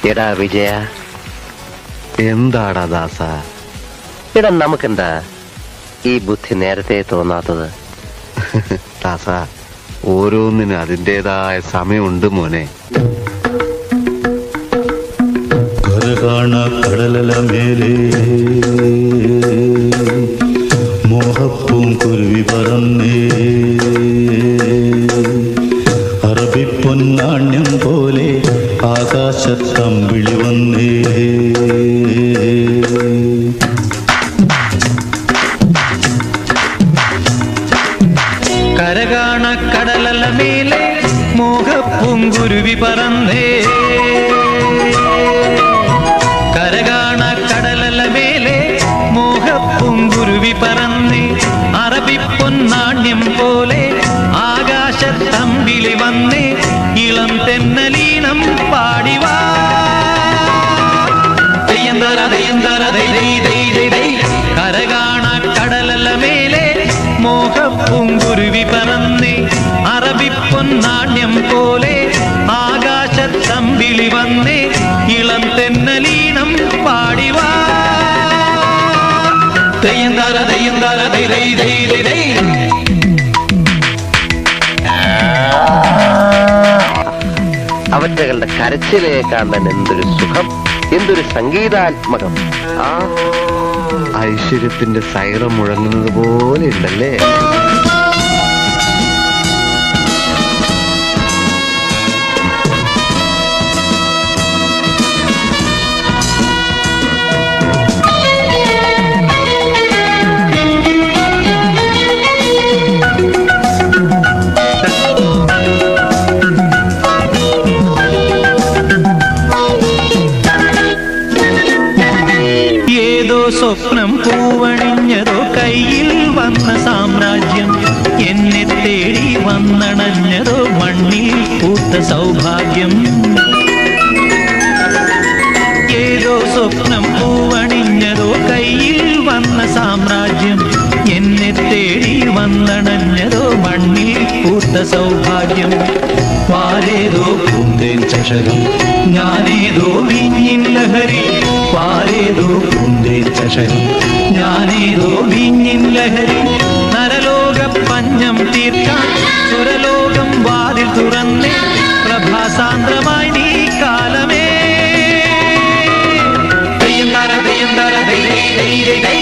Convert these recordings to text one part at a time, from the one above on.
എടാ വിജയ എന്താടാ ദാസ എടാ നമുക്കെന്താ ഈ ബുദ്ധി നേരത്തെ തോന്നാത്തത് ദാസ ഓരോന്നിനും അതിൻ്റെതായ സമയമുണ്ട് മോനെ കരകാണ കടലല മേലെ മോഹപ്പൂം കുരുവി പറന്നേ അറബി പൊന്നാണ്യം പോലെ ആകാശത്തമ്പിളി വന്നേ കരകാണ കടലല മേലെ മോഹപ്പൂങ്കുരുവി പറന്നേ കരകാണ കടലല മേലെ മോഹപ്പൂങ്കുരുവി പറന്നേ അറബി പൊന്നാണ്യം പോലെ ആകാശത്തമ്പിളി വന്നേ ഇളം തെന്നലീണം പാടിവാ തെയ്യന്തര തെയ്യന്തര ദൈ ദൈ ദൈ ദൈ ദൈ കരകാണ കടലല മേലെ മോഹപ്പൂങ്കുരുവി പറന്നേ അറബി പൊന്നാണ്യം പോലെ ആകാശത്തമ്പിളി വന്നേ ഇളം തെന്നലീണം പാടിവാ തെയ്യന്തര തെയ്യന്തര ദൈ ദൈ ദൈ ദൈ ദൈ അവറ്റകളുടെ കരച്ചിലെ കാണാൻ എന്തൊരു സുഖം എന്തൊരു സംഗീതാത്മകം ആ ഐശ്വര്യത്തിന്റെ സൈറം മുഴങ്ങുന്നത് പോലെ ഉണ്ടല്ലേ ഏതോ സ്വപ്നം പൂവണിഞ്ഞതോ കയ്യിൽ വന്ന സാമ്രാജ്യം എന്നെ തേടി വന്നണഞ്ഞതോ മണ്ണിൽ പൂത്ത സൗഭാഗ്യം ഏതോ സ്വപ്നം പൂവണിഞ്ഞതോ കയ്യിൽ വന്ന സാമ്രാജ്യം എന്നെ തേടി വന്നണഞ്ഞതോ മണ്ണിൽ പൂത്ത സൗഭാഗ്യം പാലേതോ പൂന്തേൻ ചഷകം ഞാനേതോ വിഞ്ഞിൻ ലഹരി പാലേതോ പൂന്തേൻ ചഷകം ഞാനേതോ വിഞ്ഞിൻ ലഹരി നരലോക പഞ്ഞം തീർക്കാൻ സുരലോകം വാതിൽ തുറന്നേ പ്രഭാസാന്ദ്രമായി നീ കാലമേ തെയ്യം തര തെയ്യം തര ദൈ ദൈ ദൈ ദൈ ദൈ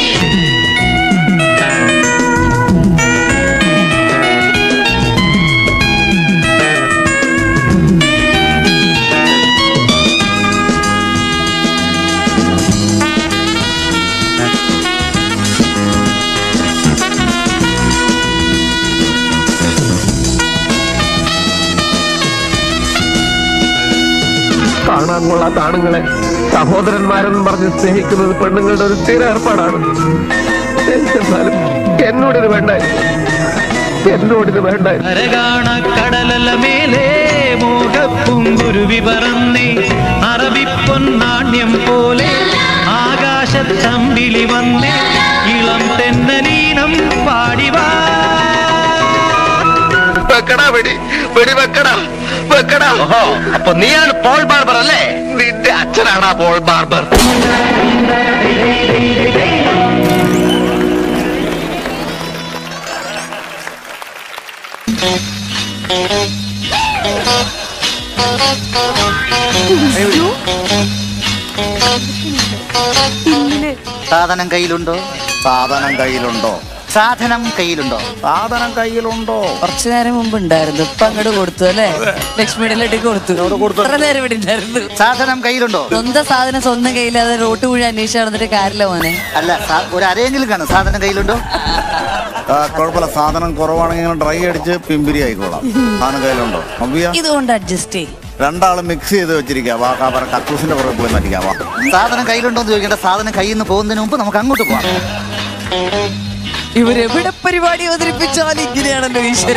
കാണാൻ കൊള്ളാത്ത ആണുങ്ങളെ സഹോദരന്മാരെന്ന് പറഞ്ഞ് സ്നേഹിക്കുന്നത് പെണ്ണുങ്ങളുടെ ഒരു സ്ഥിര ഏർപ്പാടാണ് എന്നാലും എന്നോടിത് വേണ്ട എന്നോടിത് വേണ്ട കരകാണ കടലല മേലെ മോഹപ്പുങ്കുരുവി പറന്നേ അറബി പൊന്നാണ്യം പോലെ ആകാശത്തമ്പിളി വന്നേ ഇളം തെന്നലീനം പാടിവാ വെക്കടാ വെടി വെടി വെക്കടാ വെക്കടാ ഓഹോ അപ്പൊ നീയാണ് പോൾ ബാർബർ അല്ലേ നിന്റെ അച്ഛനാണ് ആ പോൾ ബാർബർ സാധനം കയ്യിലുണ്ടോ സാധനം കയ്യിലുണ്ടോ സാധനം കയ്യിലുണ്ടോ സാധനം കയ്യിലുണ്ടോ കുറച്ചു നേരം മുമ്പ് ഉണ്ടായിരുന്നു ഇപ്പൊ അങ്ങോട്ട് കൊടുത്തു അല്ലേ ലക്ഷ്മിയുടെ ലട്ടിക്ക് കൊടുത്തു എത്ര നേരം ഇവിടെ ഉണ്ടായിരുന്നു സാധനം കയ്യിലുണ്ടോ സ്വന്തം സാധനം സ്വന്തം കയ്യില്ലാതെ റോട്ട് മുഴുവൻ അന്വേഷിച്ച് നടന്നിട്ട് കാര്യമില്ല മോനെ അല്ല സാ- ഒരു അരയെങ്കിലും കാണും സാധനം കയ്യിലുണ്ടോ ആ, കുഴപ്പമില്ല സാധനം കുറവാണെങ്കിൽ ഇങ്ങനെ ഡ്രൈ അടിച്ച് പിമ്പിരി ആയിക്കോളാം സാധനം കയ്യിലുണ്ടോ അമ്പിയ ഇതുകൊണ്ട് അഡ്ജസ്റ്റ് ചെയ്യും രണ്ടാളും മിക്സ് ചെയ്ത് വെച്ചിരിക്കുക വാ കാപ്പറ കക്കൂസിന്റെ പുറകെ പോയി മരിക്കാം വാ സാധനം കയ്യിലുണ്ടോ എന്ന് ചോദിക്കേണ്ട സാധനം കയ്യിൽ നിന്ന് പോകുന്നതിന് മുമ്പ് നമുക്ക് അങ്ങോട്ട് പോവാം ഇവരെവിടെ പരിപാടി അവതരിപ്പിച്ചാലും ഇങ്ങനെയാണല്ലോ ഈശ്വര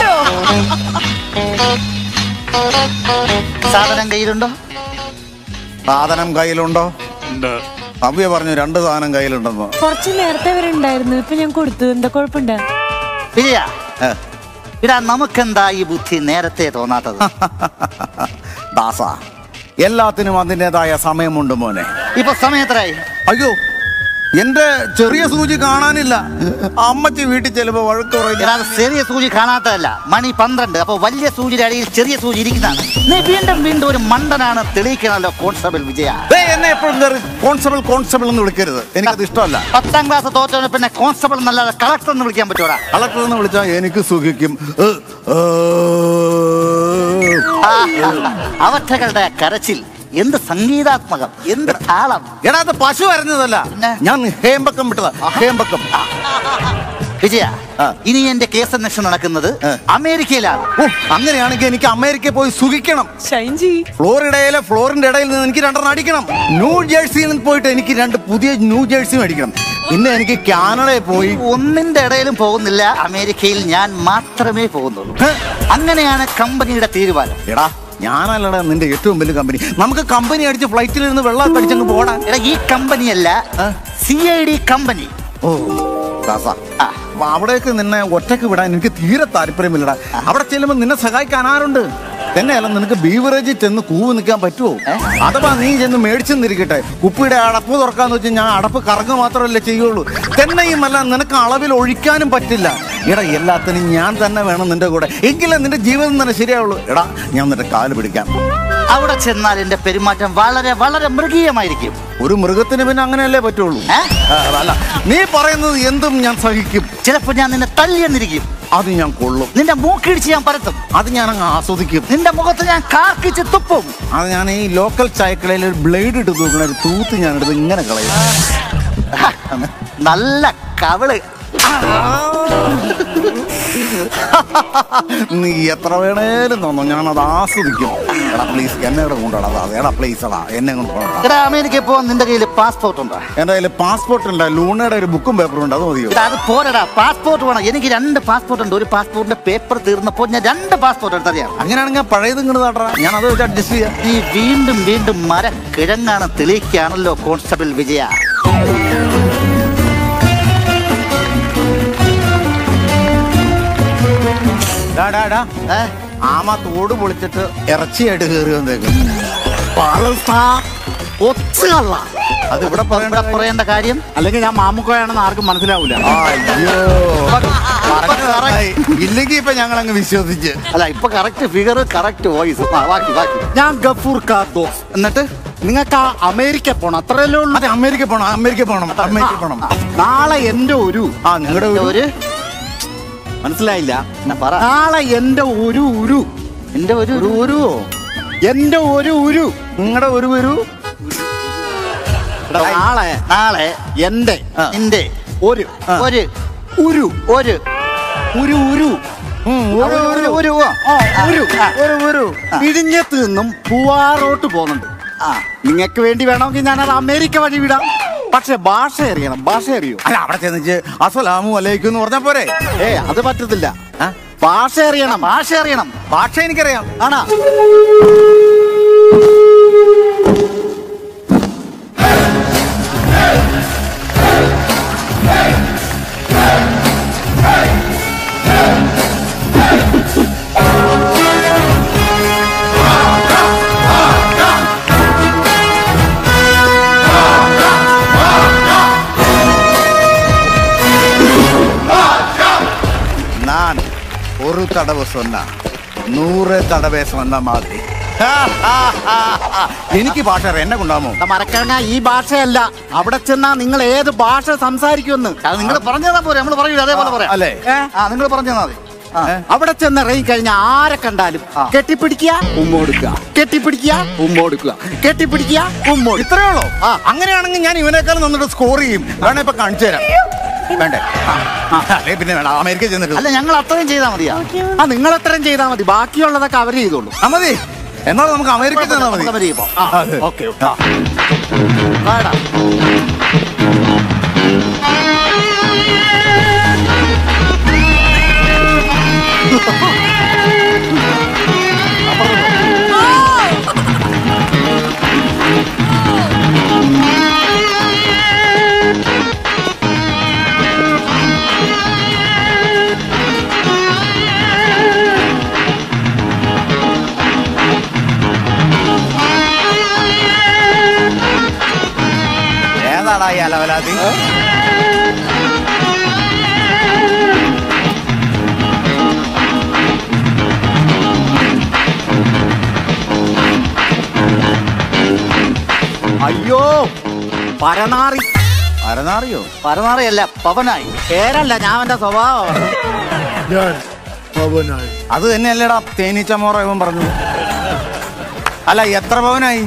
സാധനം കയ്യിലുണ്ടോ സാധനം കയ്യിലുണ്ടോ അമ്പിയ പറഞ്ഞു രണ്ട് സാധനം കയ്യിലുണ്ടെന്ന് കുറച്ച് നേരത്തെ വരെ ഉണ്ടായിരുന്നു ഇപ്പൊ ഞാൻ കൊടുത്തു എന്താ കുഴപ്പമുണ്ട് വിജയ ഏ, ഇടാ നമുക്കെന്താ ഈ ബുദ്ധി നേരത്തെ തോന്നാത്തത് ദാസ എല്ലാത്തിനും അതിൻ്റെതായ സമയമുണ്ട് മോനെ ഇപ്പൊ സമയം എത്രയായി അയ്യോ എന്റെ ചെറിയ സൂചി കാണാനില്ല അമ്മച്ചി വീട്ടിൽ ചെല്ലുമ്പോ വഴക്ക് പറയില്ല എടാ, അത് ചെറിയ സൂചി കാണാത്തതല്ല മണി പന്ത്രണ്ട് അപ്പൊ വലിയ സൂചിയുടെ അടിയിൽ ചെറിയ സൂചി ഇരിക്കുന്നതാണ് നീ വീണ്ടും വീണ്ടും ഒരു മണ്ടനാണ് തെളിയിക്കണല്ലോ കോൺസ്റ്റബിൾ വിജയ ദേ, എന്നെ എപ്പോഴും കയറി കോൺസ്റ്റബിൾ കോൺസ്റ്റബിൾ എന്ന് വിളിക്കരുത് എനിക്കത് ഇഷ്ടമല്ല പത്താം ക്ലാസ് തോറ്റവന് പിന്നെ കോൺസ്റ്റബിൾ എന്നല്ലാതെ കളക്ടർ എന്ന് വിളിക്കാൻ പറ്റൂടാ കളക്ടർ എന്ന് വിളിച്ചാൽ എനിക്ക് സുഖിക്കും ഏ, ഏ. ആ, അവറ്റകളുടെ കരച്ചിൽ എന്ത് സംഗീതാത്മകം എന്ത് താളം എടാ അത് പശു വരുന്നതല്ല പിന്നെ? ഞാൻ ഹേമ്പക്കം വിട്ടതാ ഹേമ്പക്കം വിജയ ആ. ഇനി എന്റെ കേസ് അന്വേഷണം നടക്കുന്നത് ആ. അമേരിക്കയിലാണ് ഓ അങ്ങനെയാണെങ്കിൽ എനിക്ക് അമേരിക്കയിൽ പോയി സുഖിക്കണം ഷൈൻജി ഫ്ലോറിഡയിലെ ഫ്ലോറിന്റെ ഇടയിൽ നിന്ന് എനിക്ക് രണ്ടെണ്ണം അടിക്കണം ന്യൂ ജേഴ്സിയിൽ നിന്ന് പോയിട്ട് എനിക്ക് രണ്ട് പുതിയ ന്യൂ ജേഴ്സി മേടിക്കണം പിന്നെ എനിക്ക് കാനഡയിൽ പോയി ഒന്നിന്റെ ഇടയിലും പോകുന്നില്ല അമേരിക്കയിൽ ഞാൻ മാത്രമേ പോകുന്നുള്ളൂ ഹെ? അങ്ങനെയാണ് കമ്പനിയുടെ തീരുമാനം എടാ ഞാനല്ലടാ നിന്റെ ഏറ്റവും വലിയ കമ്പനി നമുക്ക് കമ്പനി അടിച്ച് ഫ്ലൈറ്റിൽ നിന്ന് വെള്ളം അടിച്ചങ്ങ് പോടാ എടാ ഈ കമ്പനിയല്ല ആ? സി ഐ ഡി കമ്പനി ഓ ദാസാ. ആ. അപ്പൊ അവിടേക്ക് നിന്നെ ഒറ്റയ്ക്ക് വിടാൻ എനിക്ക് തീരെ താല്പര്യമില്ലടാ അവിടെ ചെല്ലുമ്പോൾ നിന്നെ സഹായിക്കാൻ ആരുണ്ട് തന്നെയല്ല നിനക്ക് ബീവറേജിൽ ചെന്ന് കൂവ് നിൽക്കാൻ പറ്റുമോ അഥവാ നീ ചെന്ന് മേടിച്ചെന്നിരിക്കട്ടെ കുപ്പിയുടെ അടപ്പ് തുറക്കാന്ന് വെച്ചാൽ ഞാൻ അടപ്പ് കറങ്ങുക മാത്രമല്ലേ ചെയ്യുള്ളൂ തന്നെയുമല്ല നിനക്ക് അളവിൽ ഒഴിക്കാനും പറ്റില്ല എടാ എല്ലാത്തിനും ഞാൻ തന്നെ വേണം നിന്റെ കൂടെ എങ്കിലേ നിന്റെ ജീവിതം തന്നെ ശരിയാവുള്ളൂ എടാ ഞാൻ നിന്റെ കാല് പിടിക്കാം അവിടെ ചെന്നാൽ എന്റെ പെരുമാറ്റം വളരെ വളരെ മൃഗീയമായിരിക്കും ഒരു മൃഗത്തിന് പിന്നെ അങ്ങനെയല്ലേ പറ്റുള്ളൂ ഏ? ആ, അല്ല നീ പറയുന്നത് എന്തും ഞാൻ സഹിക്കും ചിലപ്പോ ഞാൻ നിന്നെ തല്ലിയെന്നിരിക്കും അത് ഞാൻ കൊള്ളും നിന്റെ മൂക്കിടിച്ച് ഞാൻ പരത്തും അത് ഞാൻ അങ്ങ് ആസ്വദിക്കും നിന്റെ മുഖത്ത് ഞാൻ കാർക്കിച്ച് തുപ്പും അത് ഞാൻ ഈ ലോക്കൽ ചായക്കടയിൽ ഒരു ബ്ലേഡ് ഇട്ട് തൂക്കണ ഒരു തൂത്ത് ഞാൻ എടുത്ത് ഇങ്ങനെ കളയും നല്ല കവിള് നീ എത്ര വേണേലും തന്നോ ഞാൻ അത് ആസ്വദിക്കും എടാ പ്ലീസ് എന്നെ ഇവിടെ കൊണ്ടുപോടാ അതാ എടാ പ്ലീസ് എടാ എന്നെ കൊണ്ട് പോകണ്ട എടാ അമേരിക്കയിൽ പോവാൻ നിന്റെ കയ്യിൽ പാസ്പോർട്ട് ഉണ്ടോ എൻ്റെ കയ്യിൽ പാസ്പോർട്ട് ഉണ്ട് ലൂണയുടെ ഒരു ബുക്കും പേപ്പറും ഉണ്ട് അത് മതിയോ എടാ, അത് പോരടാ പാസ്പോർട്ട് വേണം എനിക്ക് രണ്ട് പാസ്പോർട്ട് ഉണ്ട് ഒരു പാസ്പോർട്ടിന്റെ പേപ്പർ തീർന്നപ്പോൾ ഞാൻ രണ്ട് പാസ്പോർട്ട് എടുത്തറിയാം അങ്ങനെയാണെങ്കിൽ പഴയത് ഇങ്ങോട്ട് തട്ടറാ ഞാൻ അത് വെച്ച് അഡ്ജസ്റ്റ് ചെയ്യാം നീ വീണ്ടും വീണ്ടും മര കിഴങ്ങാണ് തെളിയിക്കുകയാണല്ലോ കോൺസ്റ്റബിൾ വിജയ ഡാ, ഡാ, ഡാ. ഏ? ആമ തോട് പൊളിച്ചിട്ട് ഇറച്ചിയായിട്ട് കയറി വന്നേക്കും ഒത്തുകള്ള. അത് ഇവിടെ ഇവിടെ പറയേണ്ട പറയേണ്ട കാര്യം അല്ലെങ്കിൽ ഞാൻ മാമുക്കോയാണെന്ന് ആർക്കും മനസ്സിലാവൂല അയ്യോ ഇല്ലെങ്കിൽ ഇപ്പൊ ഞങ്ങൾ അങ്ങ് വിശ്വസിച്ച് അല്ല ഇപ്പൊ കറക്റ്റ് ഫിഗർ കറക്റ്റ് വോയിസ് ബാക്കി ബാക്കി ഞാൻ ഗഫൂർ കാർദോസ് എന്നിട്ട് നിങ്ങൾക്ക് ആ അമേരിക്ക പോണം അത്രയല്ലേ ഉള്ളൂ അതെ അമേരിക്ക പോണം അമേരിക്ക പോണം അമേരിക്ക പോണം നാളെ എന്റെ ഒരു ആ നിങ്ങളുടെ എന്റെ ഒരു മനസ്സിലായില്ല എന്നാ പറ നാളെ എന്റെ ഒരു ഉരു എന്റെ ഒരു ഒരു ഒരു എന്റെ ഒരു ഉരു നിങ്ങളുടെ ഒരു ഒരു എടാ, നാളെ നാളെ എന്റെ നിന്റെ ഒരു ഒരു ഉരു ഒരു ഉരു ഉരു ഉം, ഒരു ഒരു ഒരു ആ, ഉരു ഒരു ഒരു ഇടിഞ്ഞത്ത് നിന്നും പൂവാറോട്ട് പോകുന്നുണ്ട് ആ നിങ്ങൾക്ക് വേണ്ടി വേണമെങ്കിൽ ഞാനത് അമേരിക്ക വഴി വിടാം പക്ഷെ ഭാഷ അറിയണം ഭാഷ അറിയൂ അല്ല അവിടെ ചെന്നിച്ച് അസ്സലാമു അലൈക്കും എന്ന് പറഞ്ഞാ പോരെ ഏ അത് പറ്റത്തില്ല ആ? ഭാഷ അറിയണം ഭാഷ അറിയണം ഭാഷ എനിക്കറിയാം ആണാ ഞാൻ ഒരു തടവ് സ്വന്ന നൂറ് തടവേ സ്വന്ന മാതി എനിക്ക് ഭാഷ അറിയാം എന്നെ കൊണ്ടാമോ മറക്കണ ഈ ഭാഷയല്ല അവിടെ ചെന്നാ നിങ്ങൾ ഏത് ഭാഷ സംസാരിക്കുമെന്ന് അത് നിങ്ങൾ പറഞ്ഞു തന്നാ പോരെ നമ്മൾ പറയൂല അതേപോലെ പറയാം അല്ലേ ഏ? ആ നിങ്ങൾ പറഞ്ഞു തന്നാ മതി ആ. അവിടെ ചെന്ന് ഇറങ്ങി കഴിഞ്ഞാൽ ആരെ കണ്ടാലും കെട്ടിപ്പിടിക്കുക ഉമ്മ കൊടുക്കുക കെട്ടിപ്പിടിക്കുക ഉമ്മ കൊടുക്കുക കെട്ടിപ്പിടിക്കുക ഉമ്മ കൊടുക്കുക ഇത്രേ ഉള്ളൂ ആ അങ്ങനെയാണെങ്കിൽ ഞാൻ ഇവനേക്കാളും നന്നിട്ട് സ്കോർ ചെയ്യും വേണേ ഇപ്പൊ കാണിച്ചു തരാം വേണ്ടേ ആ, ആ, അല്ലേ പിന്നെ വേണ്ട അമേരിക്ക ചെന്നിട്ട് അല്ല ഞങ്ങൾ അത്രയും ചെയ്താൽ മതിയാ ആ നിങ്ങൾ എത്രയും ചെയ്താൽ മതി ബാക്കിയുള്ളതൊക്കെ അവർ ചെയ്തോളൂ ആ മതി എന്നാൽ നമുക്ക് അമേരിക്ക ചെന്നാൽ മതി നമുക്ക് അമേരിക്ക പോവാം. ആ, അതെ. ഓക്കെ ആ. വാടാ. ഏതാടാ ഈ അലവലാതി അയ്യോ പരനാറി അരനാറിയോ പരനാറിയല്ല പവനായി പേരല്ല ഞാൻ എന്റെ സ്വഭാവം ഞാൻ പവനായി അത് തന്നെയല്ലേടാ തേനീച്ച മോറ ഇവൻ പറഞ്ഞു അല്ല എത്ര പവനായി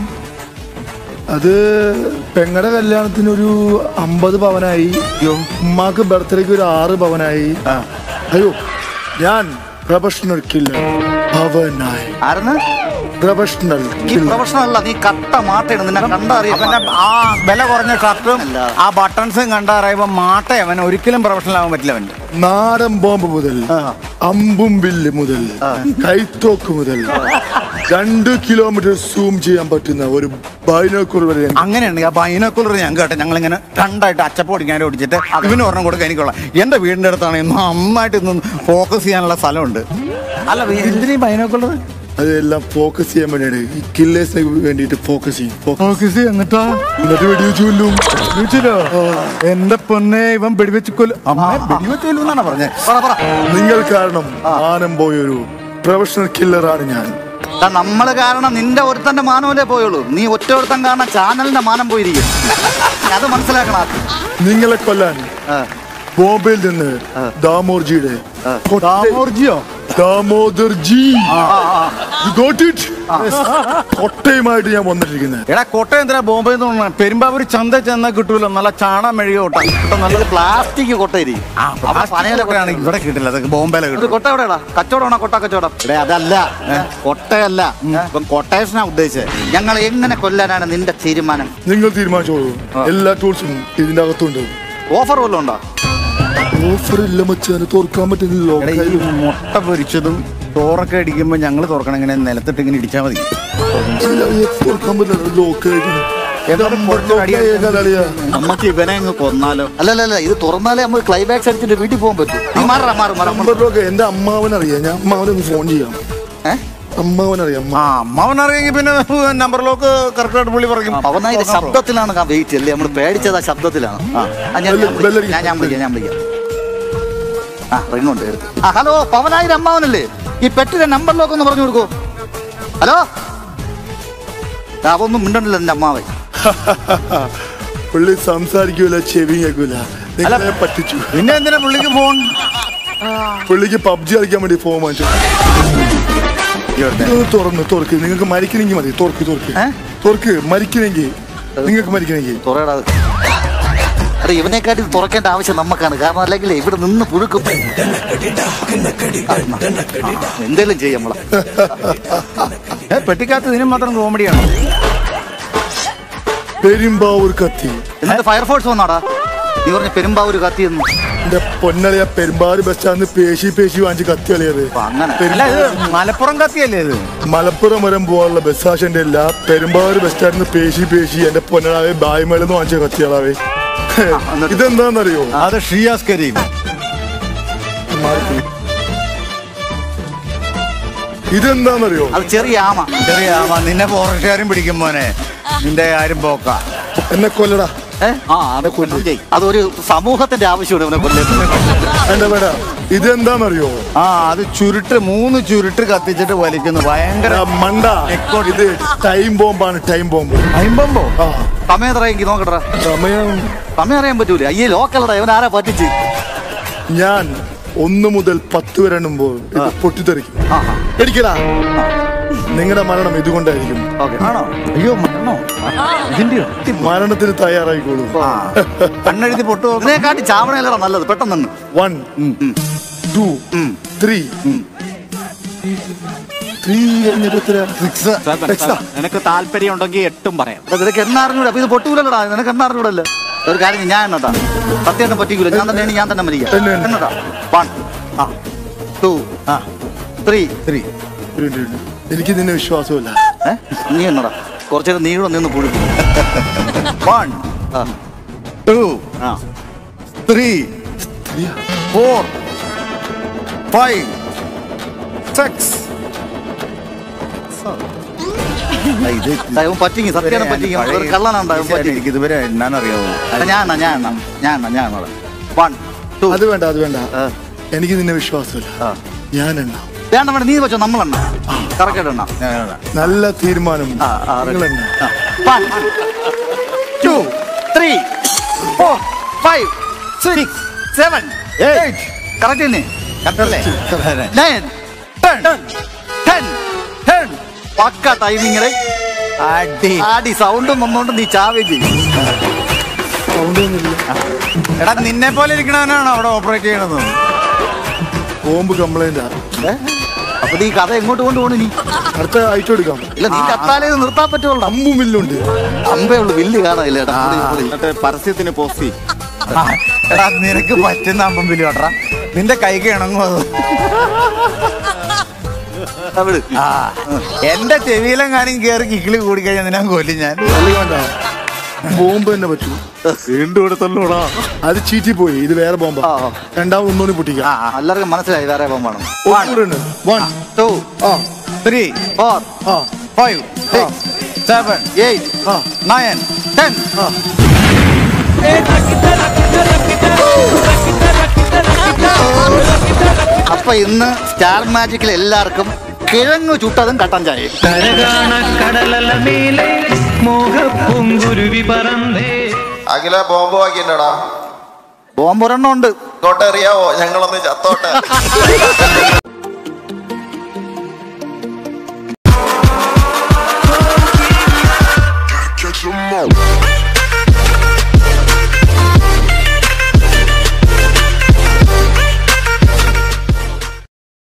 അത് പെങ്ങടെ കല്യാണത്തിന് ഒരു അമ്പത് പവനായി ഉമ്മാക്ക് ബർത്ത്ഡേക്ക് ഒരു ആറ് പവനായി അയ്യോ ഞാൻ പ്രൊഫഷണൽ കില്ലർ പവനായി ആരെന്ന് പ്രൊഫഷണൽ ഈ പ്രൊഫഷണൽ അല്ല നീ കട്ട മാട്ടയാണ് നിന്നെ കണ്ടറിയാം അവന്റെ ആ വില കുറഞ്ഞ ഷർട്ടും ആ ബട്ടൺസും കണ്ടറിയുമ്പോ മാട്ട അവൻ ഒരിക്കലും പ്രൊഫഷണൽ ആവാൻ പറ്റില്ല അവൻ നാടൻ ബോംബ് മുതൽ അമ്പും വില്ല് മുതൽ കൈത്തോക്ക് മുതൽ രണ്ട് കിലോമീറ്റർ സൂം ചെയ്യാൻ പറ്റുന്ന ഒരു ബൈനോക്കുർ വരെ എനിക്ക് അങ്ങനെയാണ് ആ ബൈനോക്കുലർ ഞാൻ കേട്ടെ ഞങ്ങൾ ഇങ്ങനെ രണ്ടായിട്ട് അച്ചപ്പ് ഓടിക്കാൻ ഓടിച്ചിട്ട് ഇവന് ഒരെണ്ണം കൊടുക്കാൻ എനിക്കുള്ള എന്റെ വീടിന്റെ അടുത്താണ് നന്നായിട്ട് ഇന്ന് ഫോക്കസ് ചെയ്യാനുള്ള സ്ഥലമുണ്ട് അല്ല എന്തിനീ ബൈനോക്കുലർ അതെല്ലാം ഫോക്കസ് ചെയ്യാൻ വേണ്ടിയാണ് ഈ കില്ലേഴ്സിനെ വേണ്ടിയിട്ട് ഫോക്കസ് ചെയ്യും ഫോക്കസ് ചെയ്യും എന്നിട്ടാ എന്നിട്ട് വെടിവെച്ച് കൊല്ലും എന്റെ പൊന്നെ ഇവൻ വെടിവെച്ച് കൊല്ലും അമ്മ വെടിവെച്ച് കൊല്ലും എന്നാണ് പറഞ്ഞത് പറ പറ നിങ്ങൾ കാരണം ആനം പോയൊരു പ്രൊഫഷണൽ കില്ലറാണ് ഞാൻ എടാ, നമ്മള് കാരണം നിന്റെ ഒരുത്തന്റെ മാനമല്ലേ പോയുള്ളൂ നീ ഒറ്റ ഒരുത്തൻ കാരണം ചാനലിന്റെ മാനം പോയിരിക്കും അത് മനസ്സിലാക്കണം ആദ്യം. നിങ്ങളെ കൊല്ലാൻ ബോംബെയിൽ നിന്ന് ദാമോർജിയുടെ കൊട്ട- ദാമോർജിയോ ദാമോദർജി You got it? കൊട്ടയുമായിട്ട് ഞാൻ വന്നിട്ടിരിക്കുന്നത് എടാ കോട്ടയം എന്തിനാ ബോംബെ പെരുമ്പാവൂർ ചന്ത ചെന്നാ കിട്ടൂല നല്ല ചാണ മെഴുകി കൊട്ട നല്ല ഇത് പ്ലാസ്റ്റിക് കൊട്ടയിരിക്കും അവിടെ പനയിലെ കൊട്ടയാണ് ഇവിടെ കിട്ടില്ല അതൊക്കെ ബോംബെയിലെ ഇത് കിട്ടും കൊട്ട എവിടെയാടാ കച്ചവടമാണോ കൊട്ട കച്ചവടം ഇവിടെ അതല്ല കൊട്ടയല്ല ഇപ്പം കൊട്ടേഷനാ ഉദ്ദേശിച്ചത് ഞങ്ങൾ എങ്ങനെ കൊല്ലാനാണ് നിന്റെ തീരുമാനം നിങ്ങൾ തീരുമാനിച്ചോളൂ എല്ലാ ടൂൾസും ഇതിന്റെ അകത്തുണ്ട് ഓഫർ വല്ലതും ഉണ്ടോ ഓഫർ ഇല്ല മച്ചാന് തുറക്കാൻ പറ്റുന്നില്ലല്ലോ എടാ ഈ മുട്ട പൊരിച്ചതും ചോറൊക്കെ അടിക്കുമ്പോ ഞങ്ങൾ തുറക്കണം ഇങ്ങനെ നിലത്തിട്ട് ഇങ്ങനെ ഇടിച്ചാൽ മതി തുറക്കാൻ പറ്റില്ല ലോക്കായിരിക്കും ഏതായാലും കുറച്ച് അടി നമുക്ക് ഇവനെ അങ്ങ് കൊന്നാലോ അല്ലല്ല ഇത് തുറന്നാലേ നമുക്ക് ക്ലൈമാക്സ് അടിച്ചിട്ട് വീട്ടിൽ പോകാൻ പറ്റും നീ മാറാ മാറും മാറാം നമ്പർ ലോക്ക് എന്റെ അമ്മാവനറിയാം ഞാൻ അമ്മാവനൊന്ന് ഫോൺ ചെയ്യാം അമ്മാവനറിയാം ആ അമ്മാവൻ അറിയെങ്കിൽ പിന്നെ നമ്പർ ലോക്ക് കറക്റ്റായിട്ട് പുള്ളി പറയും അവനായിട്ട് ശബ്ദത്തിലാണ് ഞാൻ വെയിറ്റ് അല്ലേ നമ്മൾ പേടിച്ചത് ആ ശബ്ദത്തിലാണ് ആ, ആ, ഞാൻ- ഞാൻ വിളിക്കാം. ഞാൻ ഞാൻ വിളിക്കാം ഞാൻ വിളിക്കാം ആ റിംഗ് ഉണ്ട് എടുത്ത്. ആ ഹലോ പവനായിരം അമ്മാവനല്ലേ ഈ പെട്ടിന്റെ നമ്പർ ലോക്ക് ഒന്ന് പറഞ്ഞു കൊടുക്കൂ ഹലോ ആ, അതൊന്നും മിണ്ടണില്ല എന്റെ അമ്മാവൻ പുള്ളി സംസാരിക്കൂല ചെവി കേൾക്കൂല നിങ്ങളെ പറ്റിച്ചു പിന്നെ എന്തിനാ പുള്ളിക്ക് ഫോൺ പുള്ളിക്ക് പബ്ജി കളിക്കാൻ വേണ്ടി ഫോൺ വാങ്ങിച്ചു ഇതൊന്ന് തുറന്ന് തുറക്ക് നിങ്ങൾക്ക് മരിക്കണമെങ്കിൽ മതി തുറക്ക് തുറക്ക് തുറക്ക് മരിക്കണമെങ്കിൽ നിങ്ങൾക്ക് മരിക്കണമെങ്കിൽ തുറയടാ അത്. എടാ ഇവനെക്കാട്ടി ഇത് തുറക്കേണ്ട ആവശ്യം നമുക്കാണ് കാരണം അല്ലെങ്കിൽ ഇവിടെ നിന്ന് പുഴുക്കും ആ, ആ, എന്തേലും ചെയ്യും നമ്മളെ പെട്ടിക്കകത്ത് ഇതിനും മാത്രം കോമഡിയാണ് പെരുമ്പാവൂർ കത്തി എന്നിട്ട് ഫയർഫോഴ്സ് വന്നാടാ നീ പറഞ്ഞ പെരുമ്പാവൂര് കത്തി എന്ന് എന്റെ പൊന്നളിയ പെരുമ്പാവൂർ ബസ് സ്റ്റാൻഡിൽ പേശി പേശി വാങ്ങിച്ച് കത്തി കളിയത് അങ്ങനെ അല്ല ഇത് മലപ്പുറം കത്തിയല്ലേ ഇത് മലപ്പുറം വരെ പോകാനുള്ള ബസ് ആശന്റെ അല്ല പെരുമ്പാവൂർ ബസ് സ്റ്റാൻഡിൽ നിന്ന് പേശി പേശി എന്റെ പൊന്നളാവെ ബായ്മേളിൽ നിന്ന് വാങ്ങിച്ച കത്തിയാളാവേ ഇതെന്താന്നറിയോ അത് ഷിയാസ് കരീം ഇതെന്താന്നറിയോ അത് ചെറിയ ആമ ചെറിയ ആമ നിന്നെ ഫോറസ്റ്റുകാരും പിടിക്കും മോനെ നിന്റെ കാര്യം പോക്ക എന്നെ കൊല്ലടാ ആ അത് കൊല്ലും ചെയ്യും അതൊരു സമൂഹത്തിന്റെ ആവശ്യമാണ് ഇവനെ കൊല്ലുന്നത് എന്റെ വേട ഇതെന്താന്നറിയോ ആ അത് ചുരുട്ട് മൂന്ന് ചുരുട്ട് കത്തിച്ചിട്ട് വലിക്കുന്നു ഭയങ്കര ആ മണ്ട ഇത് ടൈം ബോംബാണ് ടൈം ബോംബ് അയിമ്പമ്പോ ആ സമയം എത്രയെങ്കിൽ നോക്കട്ടെ സമയം സമയം അറിയാൻ പറ്റൂല അയ്യേ ലോക്കലടാ ഇവൻ ആരാ പറ്റിച്ച് ഞാൻ ഒന്ന് മുതൽ പത്ത് വരെ എണ്ണുമ്പോൾ ഇത് പൊട്ടിത്തെറിക്കും എടുക്കടാ നിങ്ങളുടെ മരണം ഇതുകൊണ്ടായിരിക്കും ആണോ അയ്യോ മരണോ ഇതിന്റെയോ മരണത്തിന് തയ്യാറായിക്കോളൂ കണ്ണെഴുതി പൊട്ടു ഇതിനെക്കാട്ടി ചാവണയല്ലടാ നല്ലത് പെട്ടെന്ന് വൺ ടു ത്രീ ത്രീ കഴിഞ്ഞിട്ട് എത്ര സിക്സ് നിനക്ക് താല്പര്യം ഉണ്ടെങ്കിൽ എട്ടും പറയാം അപ്പൊ നിനക്ക് എന്നറിഞ്ഞൂടെ അപ്പൊ ഇത് പൊട്ടൂലല്ലടാ നിനക്ക് എന്നറിഞ്ഞൂടല്ലോ ഒരു കാര്യം ചെയ്യ്, ഞാൻ എണ്ണട്ടാ സത്യം പറ്റിക്കൂല ഞാൻ തന്നെയാണ് ഞാൻ തന്നെ മരിക്കാം എണ്ണ, എണ്ണ. എണ്ണട്ടാ വൺ ആ ടു ആ ത്രീ ത്രീ എനിക്ക് നിന്നെ വിശ്വാസമില്ല ഏ നീ എണ്ണടാ കുറച്ചേരം നീ കൂടെ നിന്ന് പുഴുക്കും one two three four five six ഇത് ദൈവം പറ്റിങ്ങി സത്യം പറ്റിങ്ങി ഒരു കള്ളനുണ്ടാവും എനിക്ക് ഇതുവരെ എണ്ണാൻ അറിയാവോ ഞാൻ എണ്ണ ഞാൻ എണ്ണ ഞാൻ എണ്ണ ഞാൻ എണ്ണ വൺ ടു അത് വേണ്ട അത് വേണ്ട എനിക്ക് നിന്നെ വിശ്വാസമില്ല ഞാൻ എണ്ണ വേണ്ട വേണ്ട നീ വെച്ചോ നമ്മളെണ്ണ കറക്റ്റ് എണ്ണ നല്ല തീരുമാനം നിങ്ങൾ എണ്ണ one two three four five six seven eight correct തന്നെ നയൻ ടെൻ ടെൻ ടെൻ പക്ക ടൈമിങ്ങില് അടി ആടി സൗണ്ടും വന്നോണ്ട് നീ ചാവുകയും ചെയ്യും എടാ നിന്നെ പോലെ ഇരിക്കണവനാണ് അവിടെ ഓപ്പറേറ്റ് ചെയ്യണത് ബോംബ് കംപ്ലൈന്റ് അപ്പൊ നീ കഥ എങ്ങോട്ട് കൊണ്ടുപോകണു നീ അടുത്ത അയച്ചു കൊടുക്കാം ഇല്ല നീ കത്താലേ ഇത് നിർത്താൻ പറ്റുള്ളൂ അമ്പും വില്ലുണ്ട് അമ്പേ ഉള്ളു വില്ല് കാണാനില്ല ഏട്ടാ എന്നിട്ട് പരസ്യത്തിന് പോസ്റ്റ് എടാ നിനക്ക് പറ്റുന്ന അമ്പം വിലി കേട്ടാ നിന്റെ കൈക്ക് ഇണങ്ങും അത് ആ എന്റെ ചെവിയിലും കാര്യം കേറി കിക്കിളി കൂടി കഴിഞ്ഞാൽ നിന്നെ കൊല്ലും ഞാൻ വേണ്ട ബോംബ് തന്നെ പറ്റൂ വീണ്ടും എടുത്തല്ലോടാ അത് ചീറ്റി പോയി ഇത് വേറെ ബോംബാ രണ്ടാമത് ഒന്നുകൂടി പൊട്ടിക്കാം എല്ലാവർക്കും മനസ്സിലായി വേറെ ബോംബാണ് ഒന്നുകൂടെ വൺ ടു ആ ത്രീ ഫോർ ആ five six seven eight nine ten അപ്പൊ ഇന്ന് സ്റ്റാർ മാജിക്കിൽ എല്ലാവർക്കും കിഴങ്ങ് ചുട്ടതും കട്ടൻ ചായ കരകാണ കടലല മേലെ മോഹപ്പൂങ്കുരുവി പറന്നേ അഖില ബോംബ് വാക്കിണ്ടടാ ബോംബ് ഒരെണ്ണം ഉണ്ട് ഇങ്ങോട്ട് എറിയാവോ ഞങ്ങളൊന്ന് ചത്തോട്ടെ